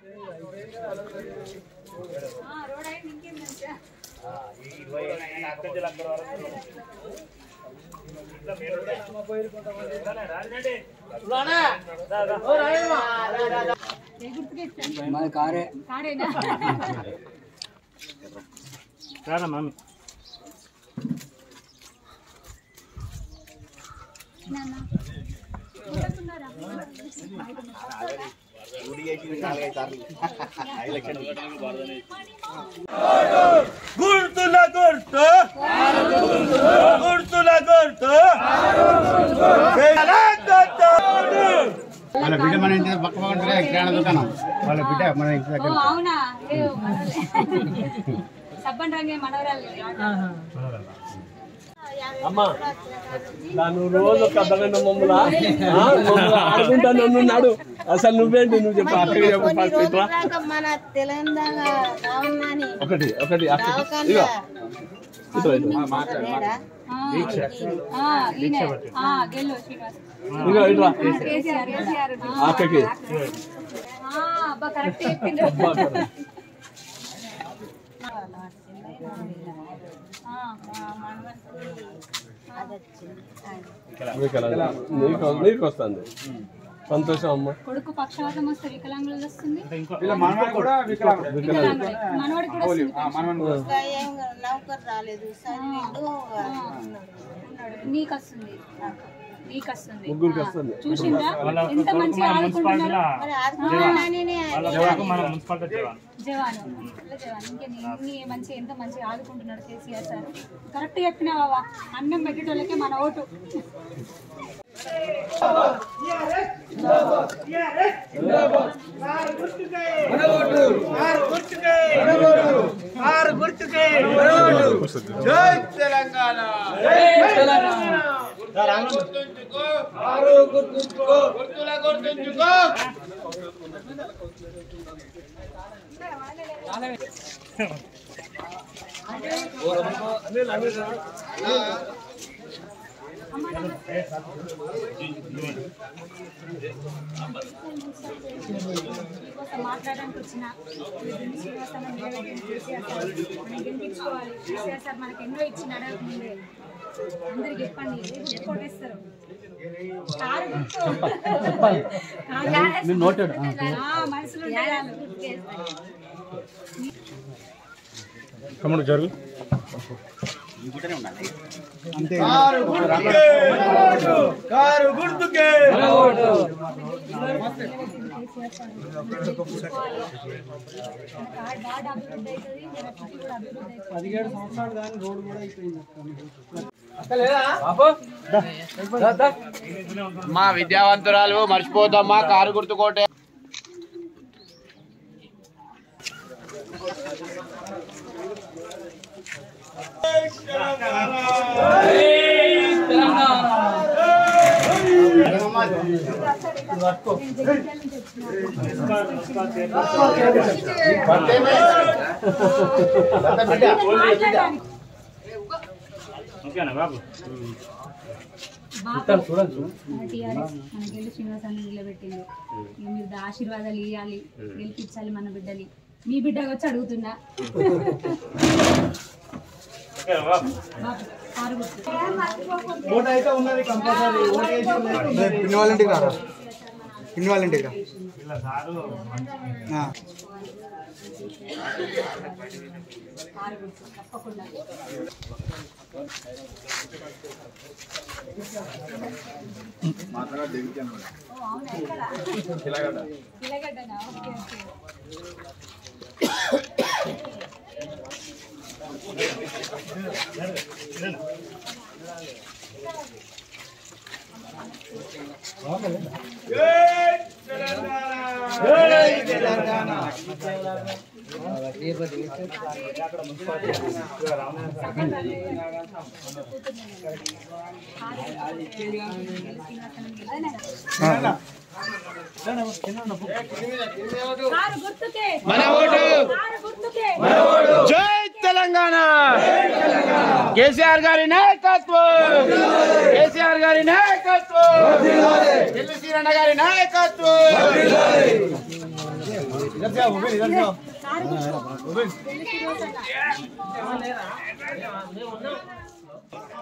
మాది కారే రారా మామి గుర్తుల గుర్తు గుర్తుల గుర్తు వాళ్ళ బిడ్డ మన ఇంటి పక్క పక్కన కిరాణా దుకాణం వాళ్ళ బిడ్డ మన ఇంటి దగ్గర అవునా సబ్బన్ రంగే మనవరాలు అమ్మా నన్ను రోజు ఒక అర్ధగంట మమ్మల్ని మమ్మల్ని ఆడుకుంటా నన్నున్నాడు అసలు నువ్వేంటి నువ్వు చెప్పు అక్కడికి చెప్పు ఫస్ట్ ఇట్లా మన తెలంగాణ రావణాని ఒకటి ఒకటి అక్క- ఇగో ఇట్లా ఇట్లా లేడా ఆ, ఈయన. ఆ, గెల్లు శ్రీనివాస్ ఇగో ఇట్లా కేసీఆర్ కేసీఆర్ అక్కకి ఆ, అబ్బా కరెక్ట్ చెప్పిండ్రు ఆ, మా మనవరాలు. నీకు నీకు వస్తుంది సంతోషం అమ్మ కొడుకు పక్షవాతం వస్తే వికలాంగులు వస్తుంది వీళ్ళ మనవాడు కూడా వికలాంగుడు. వికలాంగులే. మనవాడికి కూడా వస్తుంది ఆ, మనవాడు కూడా. ఇంకా ఏం నౌకర్ రాలేదు చదివిండు నీకు వస్తుంది నీకు వస్తుంది ముగ్గురికి ఆ, వస్తుంది. చూసిండ్రా ఎంత మంచిగా ఆడుకుంటున్నారు మరి ఆదుకున్నానని మన మున్సిపాలిటీ జవాన్ జవాను ఇట్లా జవాను ఇంకే ఇన్ని మంచి ఎంత మంచిగా ఆడుకుంటున్నాడు కేసీఆర్ సార్ కరెక్ట్ చెప్పినావా అన్నం పెట్టేటోళ్ళకే మన ఓటు జై తెలంగాణ గుర్తుల గుర్తుంచుకో మీకోసం మాట్లాడడానికి వచ్చిన దీన్ని శ్రీనివాస్ అన్న నిలబెట్టింది కేసీఆర్ సార్ మనం గెలిపించుకోవాలి కేసీఆర్ సార్ మనకి ఎన్నో ఇచ్చినాడు ముందే అందరికి చెప్పండి రేపు కొట్టేస్తారు కారు గుర్తు. కారు ఆ, మనసులో ఉంటే చాలు. తమ్ముడు జరుగు కారు గుర్తుకే కారు బాగా అభివృద్ధి అవుతుంది మన సిటీ కూడా అభివృద్ధి అవుతుంది మా విద్యావంతురాలు మర్చిపోద్దమ్మా కారు గుర్తుకోటే ఓకేనా బాబు మన టీఆర్ఎస్ మన గెలు శ్రీనివాసాన్ని నిలబెట్టింది ఇక మీరు ఆశీర్వాదాలు ఇవ్వాలి గెలిపించాలి మన బిడ్డని మీ బిడ్డగా వచ్చి అడుగుతున్నా ఓకేనా బాబు బాబు, కారు గుర్తు. పిన్ని వాళ్ళ ఇంటికి రారా పిన్ని వాళ్ళ ఇంటికి రా ఆ. కారు గుర్తు, తప్పకుండా ఓ, అవునా ఎక్కడ పిల్లగడ్డనా ఓకే ఓకే కారు గుర్తుకే మన ఓటు కారు గుర్తుకే జై తెలంగాణ కేసీఆర్ గారి నాయకత్వం కేసీఆర్ గారి నాయకత్వం ఢిల్లీ శ్రీరణ గారి నాయకత్వం సార్